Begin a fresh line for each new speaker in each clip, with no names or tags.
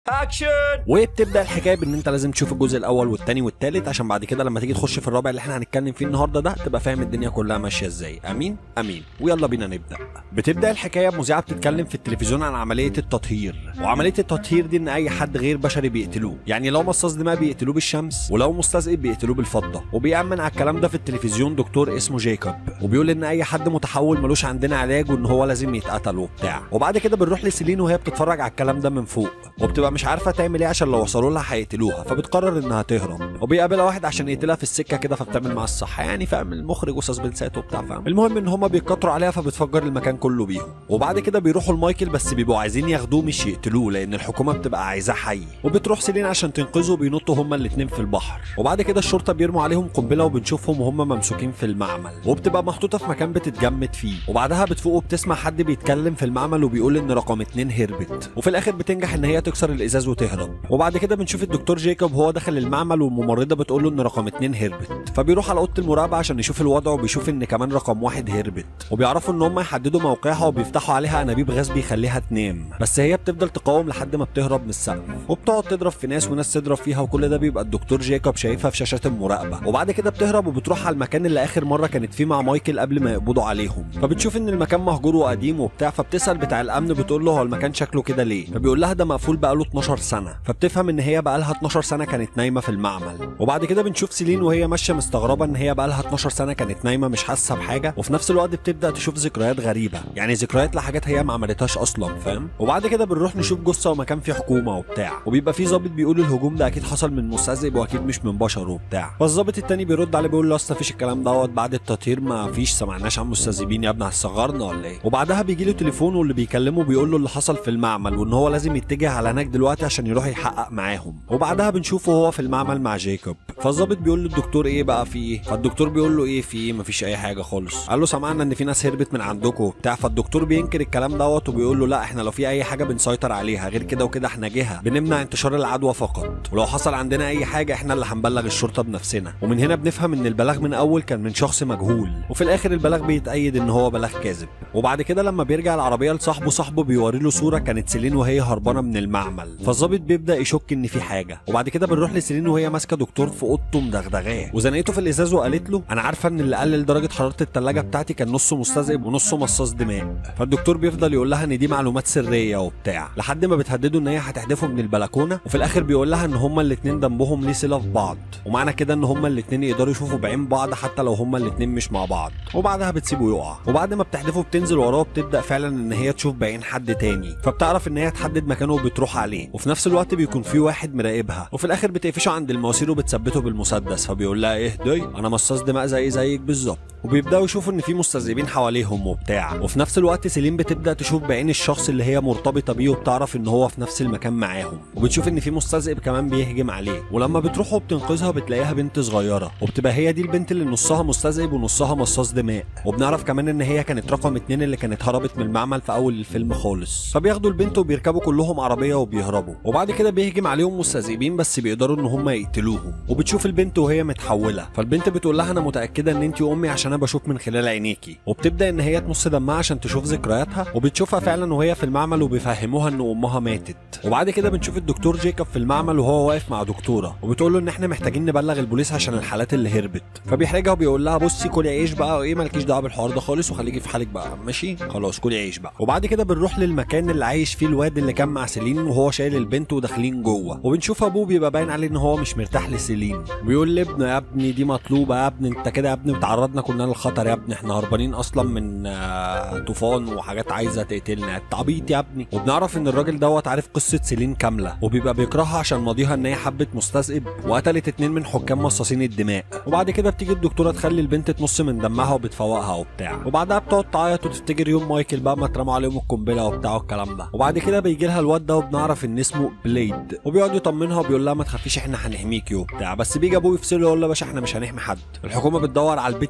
اكشن
وبتبدا الحكايه بان انت لازم تشوف الجزء الاول والثاني والثالث عشان بعد كده لما تيجي تخش في الرابع اللي احنا هنتكلم فيه النهارده ده تبقى فاهم الدنيا كلها ماشيه ازاي امين امين ويلا بينا نبدا بتبدا الحكايه بمذيعه بتتكلم في التلفزيون عن عمليه التطهير وعمليه التطهير دي ان اي حد غير بشري بيقتلوه يعني لو مصاص دماء بيقتلوه بالشمس ولو مستذئب بيقتلوه بالفضه وبيأمن على الكلام ده في التلفزيون دكتور اسمه جيكوب وبيقول ان اي حد متحول ملوش عندنا علاج وان هو لازم يتقتل وبتاع وبعد كده بنروح لسيلين وهي بتتفرج على الكلام ده من فوق وبتبقى مش عارفه تعمل ايه عشان لو وصلوا لها هيقتلوها فبتقرر انها تهرب وبيقابلها واحد عشان يقتلها في السكه كده فبتعمل معاه الصح يعني فاهم المخرج وسسبنسات وبتاع فاهم المهم ان هما بيتكتروا عليها فبتفجر المكان كله بيهم وبعد كده بيروحوا لمايكل بس بيبقوا عايزين ياخدوه مش يقتلوه لان الحكومه بتبقى عايزاه حي وبتروح سيلين عشان تنقذه بينطوا هما الاتنين في البحر وبعد كده الشرطه بيرموا عليهم قنبله وبنشوفهم وهم ممسوكين في المعمل وبتبقى محطوطه في مكان بتتجمد فيه وبعدها بتفوق وبتسمع حد بيتكلم في المعمل وبيقول ان رقم اتنين هربت وفي الاخر بتنجح ان هي تكسر الازاز وتهرب وبعد كده بنشوف الدكتور جيكوب هو داخل المعمل والممرضه بتقول له ان رقم اتنين هربت فبيروح على اوضه المراقبه عشان يشوف الوضع وبيشوف ان كمان رقم واحد هربت وبيعرفوا ان هم يحددوا موقعها وبيفتحوا عليها انابيب غاز بيخليها تنام بس هي بتفضل تقاوم لحد ما بتهرب من السقف وبتقعد تضرب في ناس وناس تضرب فيها وكل ده بيبقى الدكتور جيكوب شايفها في شاشات المراقبه وبعد كده بتهرب وبتروح على المكان اللي اخر مره كانت فيه مع مايكل قبل ما يقبضوا عليهم فبتشوف ان المكان مهجور وقديم وبتاع فبتسال بتاع الامن بتقول له هو المكان شكله كده ليه فبيقول لها ده مقفول بقاله 12 سنه فبتفهم ان هي بقى لها 12 سنه كانت نايمه في المعمل وبعد كده بنشوف سيلين وهي ماشيه مستغربه ان هي بقى لها 12 سنه كانت نايمه مش حاسه بحاجه وفي نفس الوقت بتبدا تشوف ذكريات غريبه يعني ذكريات لحاجات هي ما عملتهاش اصلا فاهم وبعد كده بنروح نشوف جثه ومكان فيه حكومه وبتاع وبيبقى في ظابط بيقول الهجوم ده اكيد حصل من مستذئب واكيد مش من بشر وبتاع فالظابط التاني بيرد عليه بيقول له اصل مفيش الكلام دوت بعد التطهير ما فيش سمعناش عن مستذئبين يا ابني هتصغرنا ولا ايه وبعدها بيجي له تليفون واللي بيكلمه بيقول له اللي حصل في المعمل وان هو لازم يتجه على هناك دلوقتي عشان يروح يحقق معاهم وبعدها بنشوفه هو في المعمل مع جيكوب فالظابط بيقول له الدكتور ايه بقى في ايه فالدكتور بيقول له ايه في ايه مفيش اي حاجه خالص قال له سمعنا ان في ناس هربت من عندكم وبتاع فالدكتور بينكر الكلام دوت وبيقول له لا احنا لو في اي حاجه بنسيطر عليها غير كده وكده احنا جهه بنمنع انتشار العدوى فقط ولو حصل عندنا اي حاجه احنا اللي هنبلغ الشرطه بنفسنا ومن هنا بنفهم ان البلاغ من اول كان من شخص مجهول وفي الاخر البلاغ بيتأيد ان هو بلاغ كاذب وبعد كده لما بيرجع العربيه لصاحبه صاحبه بيوري له صوره كانت سيلين وهي هربانه من المعمل فالظابط بيبدا يشك ان في حاجه وبعد كده بنروح لسيلين وهي ماسكه دكتور في اوضته مدغدغاه وزنقته في الازاز وقالت له انا عارفه ان اللي قلل درجه حراره الثلاجه بتاعتي كان نصه مستذئب ونصه مصاص دماء فالدكتور بيفضل يقول لها ان دي معلومات سريه وبتاع لحد ما بتهدده ان هي هتحدفه من البلكونه وفي الاخر بيقول لها ان هما الاثنين دمهم ليه صله في بعض ومعنى كده ان هما الاثنين يقدروا يشوفوا بعين بعض حتى لو هما الاثنين مش مع بعض وبعدها بتسيبه يقع وبعد ما بتحدفه بتنزل وراه بتبدا فعلا ان هي تشوف بعين حد تاني فبتعرف ان هي تحدد مكانه وبتروح عليه وفي نفس الوقت بيكون في واحد مراقبها وفي الاخر بتقفشه عند المواسير وبتثبته بالمسدس فبيقول لها اهدي انا مصاص دماء زي زيك بالظبط وبيبداوا يشوفوا ان في مستذئبين حواليهم وبتاع وفي نفس الوقت سيلين بتبدا تشوف بعين الشخص اللي هي مرتبطه بيه وبتعرف ان هو في نفس المكان معاهم وبتشوف ان في مستذئب كمان بيهجم عليه ولما بتروح وبتنقذها بتلاقيها بنت صغيره وبتبقى هي دي البنت اللي نصها مستذئب ونصها مصاص دماء وبنعرف كمان ان هي كانت رقم اتنين اللي كانت هربت من المعمل في اول الفيلم خالص فبياخدوا البنت وبيركبوا كلهم عربيه وبيهربوا وبعد كده بيهجم عليهم مستذئبين بس بيقدروا ان هم يقتلوهم وبتشوف البنت وهي متحوله فالبنت بتقول لها انا متاكده ان انت امي عشان انا بشوف من خلال عينيكي وبتبدا ان هي تمص دمها عشان تشوف ذكرياتها وبتشوفها فعلا وهي في المعمل وبيفهموها ان امها ماتت وبعد كده بنشوف الدكتور جيكوب في المعمل وهو واقف مع دكتوره وبتقول له ان احنا محتاجين نبلغ البوليس عشان الحالات اللي هربت فبيحرجها وبيقول لها بصي كلي عيش بقى وايه مالكيش دعوه بالحوار ده خالص وخليكي في حالك بقى ماشي خلاص كلي عيش بقى وبعد كده بنروح للمكان اللي عايش فيه الواد اللي كان مع سيلين وهو شايل البنت وداخلين جوه وبنشوف ابوه بيبقى باين عليه ان هو مش مرتاح لسيلين بيقول لابنه يا ابني دي مطلوبه يا ابني انت كده يا ابني بتعرضنا كلنا للخطر يا ابني احنا هربانين اصلا من آه، طوفان وحاجات عايزه تقتلنا انت عبيط يا ابني وبنعرف ان الراجل دوت عارف قصه سيلين كامله وبيبقى بيكرهها عشان ماضيها ان هي حبت مستذئب وقتلت اتنين من حكام مصاصين الدماء وبعد كده بتيجي الدكتوره تخلي البنت تمص من دمها وبتفوقها وبتاع وبعدها بتقعد تعيط وتفتكر يوم مايكل بقى ما اترموا عليهم القنبله وبتاع والكلام ده وبعد كده بيجي لها الواد ده وبنعرف ان اسمه بليد وبيقعد يطمنها وبيقول لها ما تخافيش احنا هنحميكي وبتاع بس بيجي ابوه يفصله يقول له يا باشا احنا مش هنحمي حد الحكومه بتدور على البت دي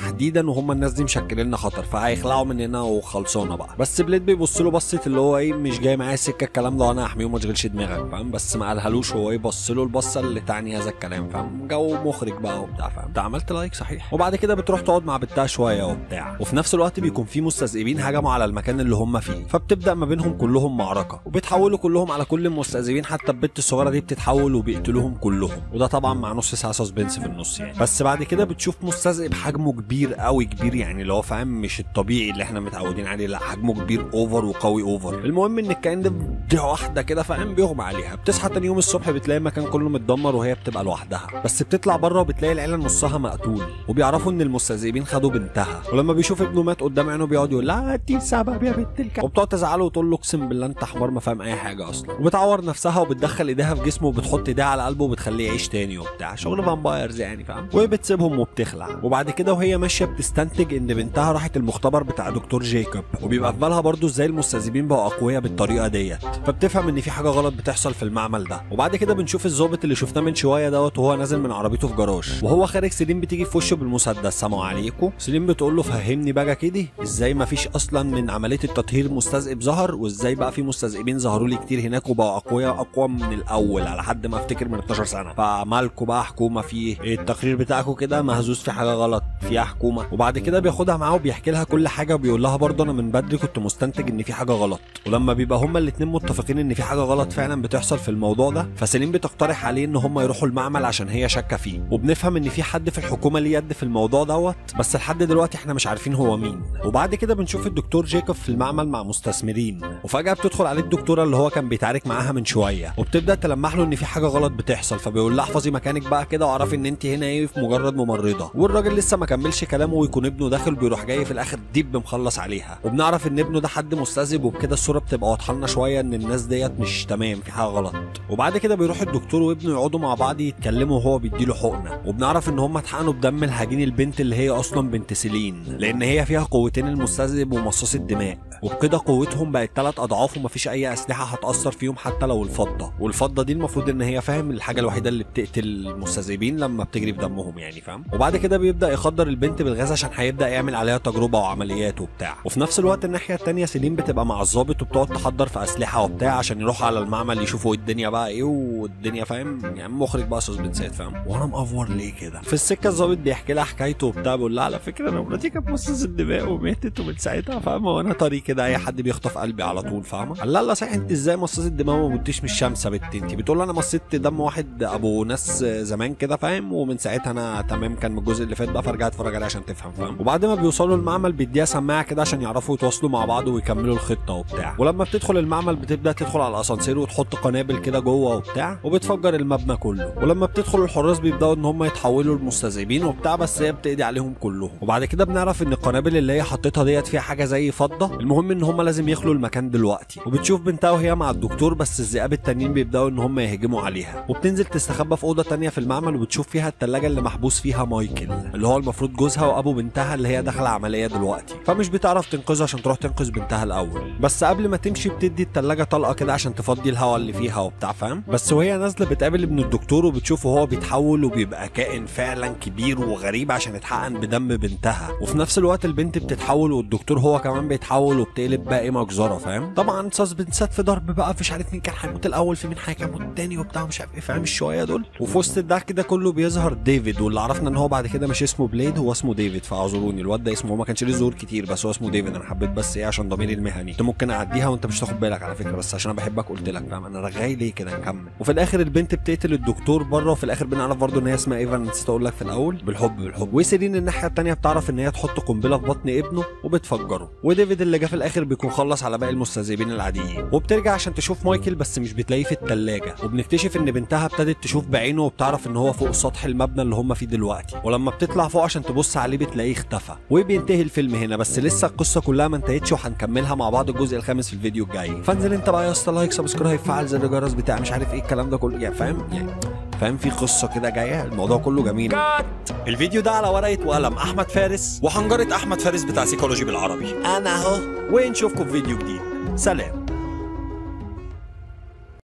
تحديدا وهم الناس دي مشكلين لنا خطر فهيخلعوا مننا وخلصانه بقى بس بليد بيبص له بصه اللي هو ايه مش جاي معايا سكه الكلام ده وانا هحميه وما تشغلش دماغك فاهم بس ما قالهالوش هو ايه بص له البصه اللي تعني هذا الكلام فاهم جو مخرج بقى وبتاع فاهم انت عملت لايك صحيح وبعد كده بتروح تقعد مع بنتها شويه وبتاع وفي نفس الوقت بيكون في مستذئبين هجموا على المكان اللي هم فيه فبتبدا ما بينهم كلهم معركه وبيتحولوا كلهم على كل المستذئبين حتى البنت الصغيره دي بتتحول وبيقتلوهم كلهم وده طبعا مع نص ساعه سسبنس في النص يعني بس بعد كده بتشوف مستذئب حجمه كبير قوي كبير يعني اللي هو فاهم مش الطبيعي اللي احنا متعودين عليه لا حجمه كبير اوفر وقوي اوفر المهم ان الكائن ده دي واحده كده فاهم بيغمى عليها بتصحى تاني يوم الصبح بتلاقي المكان كله متدمر وهي بتبقى لوحدها بس بتطلع بره وبتلاقي العيله نصها مقتول وبيعرفوا ان المستذئبين خدوا بنتها ولما بيشوف ابنه مات قدام عينه بيقعد يقول لا انت السبب يا بنت الكلب وبتقعد تزعله وتقول له اقسم بالله انت حمار ما فاهم اي حاجه اصلا وبتعور نفسها وبتدخل ايديها في جسمه وبتحط ايديها على قلبه وبتخليه يعيش تاني وبتاع شغل فامبايرز يعني فاهم وبتسيبهم وبتخلع وبعد كده وهي ماشيه بتستنتج ان بنتها راحت المختبر بتاع دكتور جيكوب وبيبقى في بالها برضه ازاي المستذئبين بقوا اقوياء بالطريقه ديت فبتفهم ان في حاجه غلط بتحصل في المعمل ده وبعد كده بنشوف الظابط اللي شفناه من شويه دوت وهو نازل من عربيته في جراج وهو خارج سليم بتيجي في وشه بالمسدس سلام عليكم سليم بتقول له فهمني بقى كده ازاي ما فيش اصلا من عمليه التطهير مستذئب ظهر وازاي بقى في مستذئبين ظهروا لي كتير هناك وبقوا اقوياء اقوى من الاول على حد ما افتكر من 12 سنه فمالكوا بقى حكومه في إيه التقرير بتاعكم كده مهزوز في حاجه غلط فيها حكومه وبعد كده بياخدها معاه وبيحكي لها كل حاجه وبيقول لها برضه انا من بدري كنت مستنتج ان في حاجه غلط ولما بيبقى هما الاتنين متفقين ان في حاجه غلط فعلا بتحصل في الموضوع ده فسليم بتقترح عليه ان هما يروحوا المعمل عشان هي شاكه فيه وبنفهم ان في حد في الحكومه ليه يد في الموضوع دوت بس لحد دلوقتي احنا مش عارفين هو مين وبعد كده بنشوف الدكتور جيكوب في المعمل مع مستثمرين وفجاه بتدخل عليه الدكتوره اللي هو كان بيتعارك معاها من شويه وبتبدا تلمح له ان في حاجه غلط بتحصل فبيقول لها احفظي مكانك بقى كده واعرفي ان انت هنا ايه في مجرد ممرضه والراجل لسه ما كملش كلامه ويكون ابنه داخل بيروح جاي في الاخر ديب مخلص عليها وبنعرف ان ابنه ده حد مستذئب وبكده الصوره بتبقى واضحه لنا شويه ان الناس ديت مش تمام في حاجه غلط وبعد كده بيروح الدكتور وابنه يقعدوا مع بعض يتكلموا وهو بيديله حقنه وبنعرف ان هم اتحقنوا بدم الهجين البنت اللي هي اصلا بنت سيلين لان هي فيها قوتين المستذئب ومصاص الدماء وبكده قوتهم بقت ثلاث اضعاف ومفيش اي اسلحه هتاثر فيهم حتى لو الفضه والفضه دي المفروض ان هي فاهم الحاجه الوحيده اللي بتقتل المستذئبين لما بتجري في دمهم يعني فاهم وبعد كده بيبدا يخدر البنت بالغاز عشان هيبدا يعمل عليها تجربه وعمليات وبتاع وفي نفس الوقت الناحيه التانية سليم بتبقى مع الضابط وبتقعد تحضر في اسلحه وبتاع عشان يروحوا على المعمل يشوفوا الدنيا بقى ايه والدنيا فاهم يعني مخرج بقى سسبنسات فاهم وانا مأفور ليه كده في السكه الضابط بيحكي لها حكايته وبتاع بيقول لها على فكره انا مراتي كانت مصاص الدماء وماتت ومن ساعتها فاهمه وانا طري كده اي حد بيخطف قلبي على طول فاهمه قال لها لا صحيح انت ازاي مصاص الدماء وما متش من الشمس يا بت انت بتقول له انا مصيت دم واحد ابو ناس زمان كده فاهم ومن ساعتها انا تمام كان من الجزء اللي فات بقى فرجع اتفرج عليه عشان تفهم فاهم وبعد ما بيوصلوا المعمل بيديها سماعه كده عشان يعرفوا يتواصلوا مع بعض ويكملوا الخطه وبتاع ولما بتدخل المعمل بتبدا تدخل على الاسانسير وتحط قنابل كده جوه وبتاع وبتفجر المبنى كله ولما بتدخل الحراس بيبداوا ان هم يتحولوا لمستذئبين وبتاع بس هي بتقضي عليهم كلهم وبعد كده بنعرف ان القنابل اللي هي حطيتها ديت فيها حاجه زي فضه المهم ان هم لازم يخلوا المكان دلوقتي وبتشوف بنتها وهي مع الدكتور بس الذئاب التانيين بيبداوا ان هم يهجموا عليها وبتنزل تستخبى في اوضه تانية في المعمل وبتشوف فيها التلاجة اللي محبوس فيها مايكل اللي هو المفروض جوزها وابو بنتها اللي هي داخله عمليه دلوقتي فمش بتعرف تنقذها عشان تروح تنقذ بنتها الاول بس قبل ما تمشي بتدي التلاجة طلقه كده عشان تفضي الهواء اللي فيها وبتاع فاهم بس وهي نازله بتقابل ابن الدكتور وبتشوفه هو بيتحول وبيبقى كائن فعلا كبير وغريب عشان يتحقن بدم بنتها وفي نفس الوقت البنت بتتحول والدكتور هو كمان بيتحول وبتقلب بقى ايه مجزره فاهم طبعا سسبنسات في ضرب بقى مش عارف مين كان هيموت الاول في مين هيموت التاني وبتاع مش عارف ايه فاهم الشويه دول وفي وسط الضحك ده كله بيظهر ديفيد واللي عرفنا ان هو بعد كده مش اسمه بليد هو اسمه ديفيد فاعذروني الواد ده اسمه هو ما كانش ليه ظهور كتير بس هو اسمه ديفيد انا حبيت بس ايه عشان ضميري المهني انت ممكن اعديها وانت مش تاخد بالك على فكره بس عشان انا بحبك قلت لك فاهم انا رغاي ليه كده نكمل وفي الاخر البنت بتقتل الدكتور بره وفي الاخر بنعرف برضه ان هي اسمها ايفا نسيت اقول لك في الاول بالحب بالحب وسيرين الناحيه الثانيه بتعرف ان هي تحط قنبله في بطن ابنه وبتفجره وديفيد اللي جه في الاخر بيكون خلص على باقي المستذئبين العاديين وبترجع عشان تشوف مايكل بس مش بتلاقيه في الثلاجه وبنكتشف ان بنتها ابتدت تشوف بعينه وبتعرف ان هو فوق سطح المبنى اللي هم فيه دلوقتي ولما بتطلع فوق عشان تبص عليه بتلاقيه اختفى وبينتهي الفيلم هنا بس لسه القصه كلها ما انتهتش وهنكملها مع بعض الجزء الخامس في الفيديو الجاي فانزل انت بقى يا اسطى لايك سبسكرايب فعل زر الجرس بتاع مش عارف ايه الكلام ده كله يعني فاهم يعني فاهم في قصه كده جايه الموضوع كله جميل الفيديو ده على ورقه وقلم احمد فارس وحنجره احمد فارس بتاع سيكولوجي بالعربي انا اهو ونشوفكم في فيديو جديد سلام